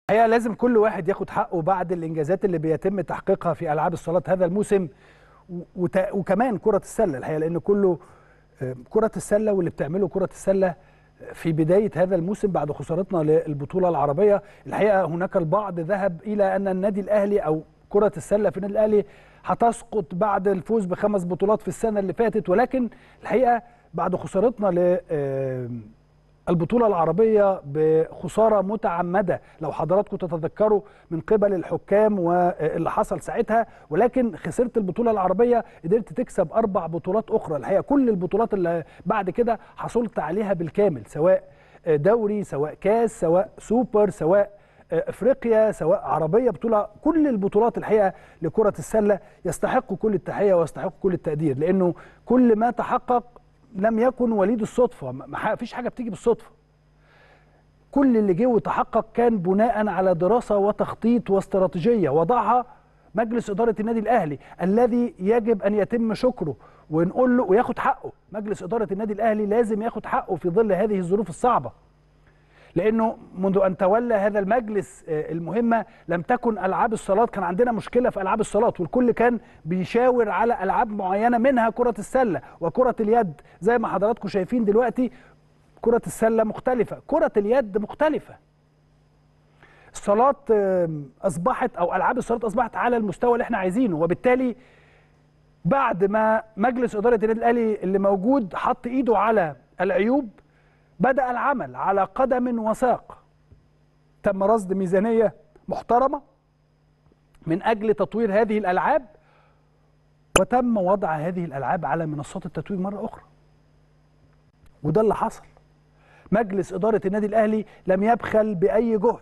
الحقيقه لازم كل واحد ياخد حقه بعد الانجازات اللي بيتم تحقيقها في العاب الصالات هذا الموسم وت... وكمان كره السله الحقيقه لان كله كره السله واللي بتعمله كره السله في بدايه هذا الموسم بعد خسارتنا للبطوله العربيه الحقيقه هناك البعض ذهب الى ان النادي الاهلي او كره السله في النادي الاهلي هتسقط بعد الفوز بخمس بطولات في السنه اللي فاتت ولكن الحقيقه بعد خسارتنا ل البطولة العربية بخسارة متعمدة لو حضراتكم تتذكروا من قبل الحكام واللي حصل ساعتها ولكن خسرت البطولة العربية قدرت تكسب أربع بطولات أخرى الحقيقة كل البطولات اللي بعد كده حصلت عليها بالكامل سواء دوري سواء كاس سواء سوبر سواء افريقيا سواء عربيه بطوله كل البطولات الحقيقه لكره السله يستحقوا كل التحيه ويستحقوا كل التقدير لانه كل ما تحقق لم يكن وليد الصدفه ما فيش حاجه بتيجي بالصدفه كل اللي جه وتحقق كان بناء على دراسه وتخطيط واستراتيجيه وضعها مجلس اداره النادي الاهلي الذي يجب ان يتم شكره ونقول له وياخد حقه مجلس اداره النادي الاهلي لازم ياخد حقه في ظل هذه الظروف الصعبه لانه منذ ان تولى هذا المجلس المهمه لم تكن العاب الصالات كان عندنا مشكله في العاب الصالات والكل كان بيشاور على العاب معينه منها كره السله وكره اليد زي ما حضراتكم شايفين دلوقتي كره السله مختلفه كره اليد مختلفه الصالات اصبحت او العاب الصالات اصبحت على المستوى اللي احنا عايزينه وبالتالي بعد ما مجلس اداره النادي الاهلي اللي موجود حط ايده على العيوب بدأ العمل على قدم وساق تم رصد ميزانية محترمة من أجل تطوير هذه الألعاب وتم وضع هذه الألعاب على منصات التتويج مرة أخرى وده اللي حصل مجلس إدارة النادي الأهلي لم يبخل بأي جهد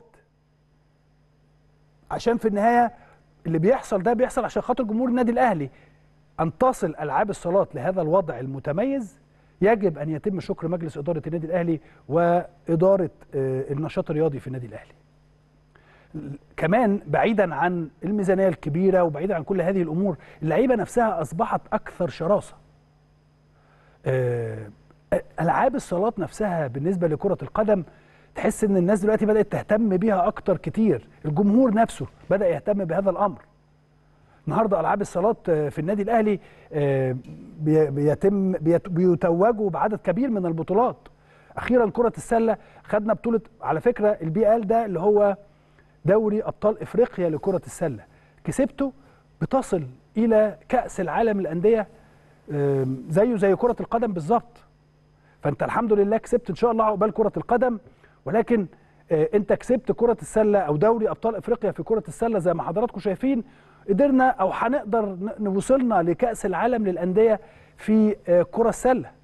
عشان في النهاية اللي بيحصل ده بيحصل عشان خاطر جمهور النادي الأهلي أن تصل ألعاب الصالات لهذا الوضع المتميز يجب ان يتم شكر مجلس اداره النادي الاهلي واداره النشاط الرياضي في النادي الاهلي. كمان بعيدا عن الميزانيه الكبيره وبعيدا عن كل هذه الامور اللعيبه نفسها اصبحت اكثر شراسه. العاب الصالات نفسها بالنسبه لكره القدم تحس ان الناس دلوقتي بدات تهتم بيها اكتر كتير، الجمهور نفسه بدا يهتم بهذا الامر. النهارده العاب الصالات في النادي الاهلي بيتم بيتوجوا بعدد كبير من البطولات اخيرا كره السله خدنا بطوله على فكره البي ال ده اللي هو دوري ابطال افريقيا لكره السله كسبته بتصل الى كاس العالم للانديه زيه زي كره القدم بالظبط فانت الحمد لله كسبت ان شاء الله عقبال كره القدم ولكن انت كسبت كره السله او دوري ابطال افريقيا في كره السله زي ما حضراتكم شايفين قدرنا او هنقدر نوصلنا لكاس العالم للانديه في كره السله